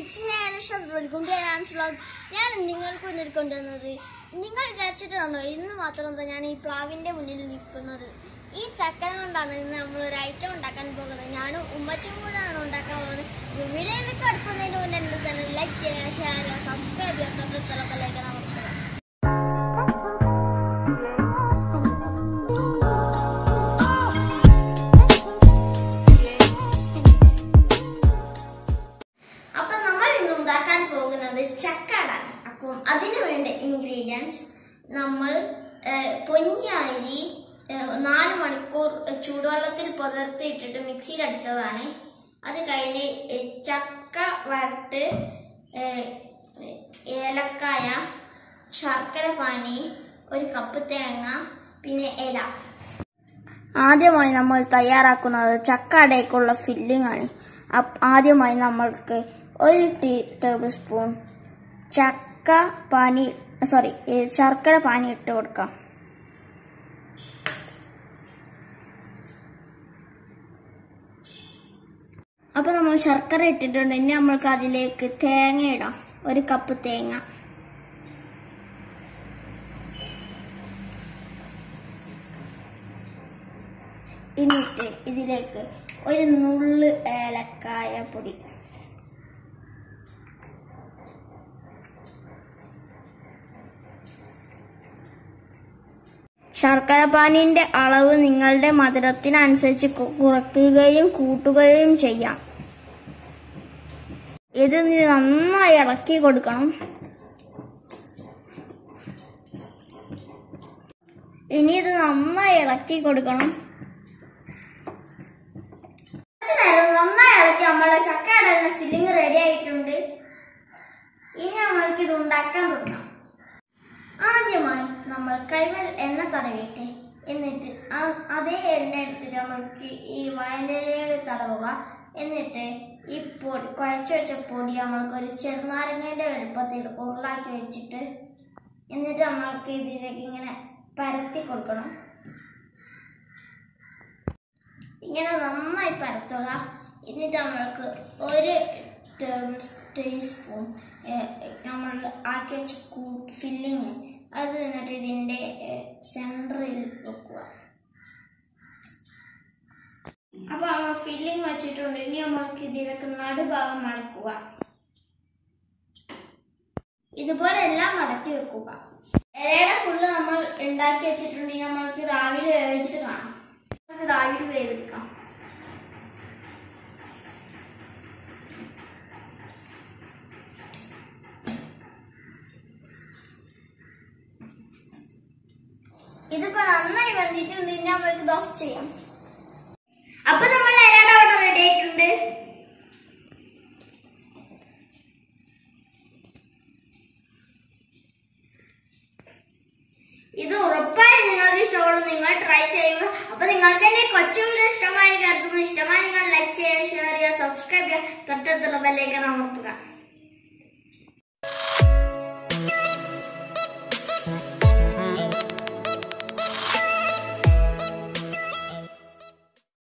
it's me Anisha welcome to Ann's vlog ഞാൻ നിങ്ങൾക്ക് മുന്നിൽ കൊണ്ടുവന്നത് നിങ്ങൾ വിചാരിച്ചിട്ടാണോ ഇന്ന് മാത്രം എന്താ ഞാൻ ഈ പ്ലാവിൻ്റെ മുന്നിൽ നിൽക്കുന്നത് ഈ ചക്കര കൊണ്ടാണ് ഇന്ന് നമ്മൾ ഒരു ഐറ്റം ഉണ്ടാക്കാൻ പോകുന്നത് ഞാനും ഉമ്മച്ചും കൂടെയാണ് ഉണ്ടാക്കാൻ പോകുന്നത് വീഡിയോയിലേക്ക് അടുക്കുന്നതിന് മുന്നേ എൻ്റെ ചാനൽ ലൈക്ക് ചെയ്യുക ഷെയർ ചെയ്യുക സബ്സ്ക്രൈബ് ചെയ്യുക തൊട്ടടുത്തുള്ളതിലേക്ക് നമുക്ക് അപ്പൊ നമ്മൾ ഇന്ന് ഉണ്ടാക്കാൻ പോകുന്നത് ചക്കാടാണ് അപ്പം അതിന് വേണ്ട ഇൻഗ്രീഡിയൻസ് നമ്മൾ ഏഹ്, പൊന്നിയരി ഏഹ്, നാല് മണിക്കൂർ ചൂടുവെള്ളത്തിൽ പുതർത്തിയിട്ടിട്ട് മിക്സിയിൽ അടിച്ചതാണ് അത് കഴിഞ്ഞ് ഏഹ്, ചക്ക വരട്ട് ഏഹ്, ഏലക്കായ ശർക്കര പാനി ഒരു കപ്പ് തേങ്ങ പിന്നെ ഇല ആദ്യമായി നമ്മൾ തയ്യാറാക്കുന്നത് ചക്കടേക്കുള്ള ഫില്ലിംഗ് ആണ് അപ്പ് ആദ്യമായി നമ്മൾക്ക് ഒരു ടീ ടേബിൾ സ്പൂൺ ചക്ക പാനി സോറി ശർക്കര പാനി ഇട്ട് കൊടുക്കാം അപ്പോൾ നമ്മൾ ശർക്കര ഇട്ടിട്ടുണ്ട് ഇനി നമ്മൾക്ക് അതിലേക്ക് തേങ്ങ ഇടാം ഒരു കപ്പ് തേങ്ങ എന്നിട്ട് ഇതിലേക്ക് ഒരു നുള്ള് ഏലക്കായ പൊടി ശർക്കര പാനിന്റെ അളവ് നിങ്ങളുടെ മധുരത്തിനനുസരിച്ച് കു- കുറയ്ക്കുകയും കൂട്ടുകയും ചെയ്യാം ഇത് നീ നന്നായി ഇളക്കി കൊടുക്കണം ഇനി ഇത് നന്നായി ഇളക്കി കൊടുക്കണം കുറച്ച് നേരം നന്നായി ഇളക്കി നമ്മളെ ചക്കയുടെ ഫില്ലിംഗ് റെഡി ആയിട്ടുണ്ട് ഇനി നമ്മൾക്ക് ഇത് ഉണ്ടാക്കാൻ തുടങ്ങാം ആദ്യമായി നമ്മൾ കൈമൽ എണ്ണ തടവിയിട്ട് എന്നിട്ട് ആ- അതേ എണ്ണ എടുത്തിട്ട് നമ്മൾക്ക് ഈ വയനരയിൽ തടവുക എന്നിട്ട് ഈ പൊടി കുഴച്ച് വെച്ച പൊടി നമ്മൾക്ക് ഒരു ചെറുനാരങ്ങേൻ്റെ വലുപ്പത്തിൽ ഉരുളാക്കി വെച്ചിട്ട് എന്നിട്ട് നമ്മൾക്ക് ഇതിലേക്ക് ഇങ്ങനെ പരത്തി കൊടുക്കണം ഇങ്ങനെ നന്നായി പരത്തുക എന്നിട്ട് നമ്മൾക്ക് ഒരു ടേബിൾ ടീസ്പൂൺ നമ്മൾ ആക്കി വെച്ച ഫില്ലിങ് അത് എന്നിട്ട് ഇതിൻ്റെ സെൻറ്ററിൽ വെക്കുക അപ്പോൾ നമ്മൾ ഫില്ലിങ് വെച്ചിട്ടുണ്ട് ഇനി നമ്മൾക്ക് ഇതിലേക്ക് നടുഭാഗം മടക്കുക ഇതുപോലെ എല്ലാം മടക്കി വെക്കുക ഇലയുടെ ഫുള്ള് നമ്മൾ ഉണ്ടാക്കി വെച്ചിട്ടുണ്ടെങ്കിൽ നമ്മൾക്ക് രാവിലെ വേവിച്ചിട്ട് കാണാം നമുക്ക് രാവിലെ വേവിക്കാം ഇതിപ്പോ നന്നായി വന്നിട്ടുണ്ട് ഇനി നമ്മൾക്ക് ഇത് ഓഫ് ചെയ്യാം അപ്പൊ നമ്മൾ ഇലയുടെ അവിടെ റെഡി ആയിട്ടുണ്ട് ഇത് ഉറപ്പായും നിങ്ങൾക്ക് ഇഷ്ടപ്പെടും നിങ്ങൾ ട്രൈ ചെയ്യുക അപ്പൊ നിങ്ങൾക്ക് എന്റെ കൊച്ചു വീഡിയോ ഇഷ്ടമായി കരുതുന്നു ഇഷ്ടമായി നിങ്ങൾ ലൈക്ക് ചെയ്യുക ഷെയർ ചെയ്യുക സബ്സ്ക്രൈബ് ചെയ്യുക തൊട്ടടുത്തുള്ള ബെല്ലേക്ക് അമർത്തുക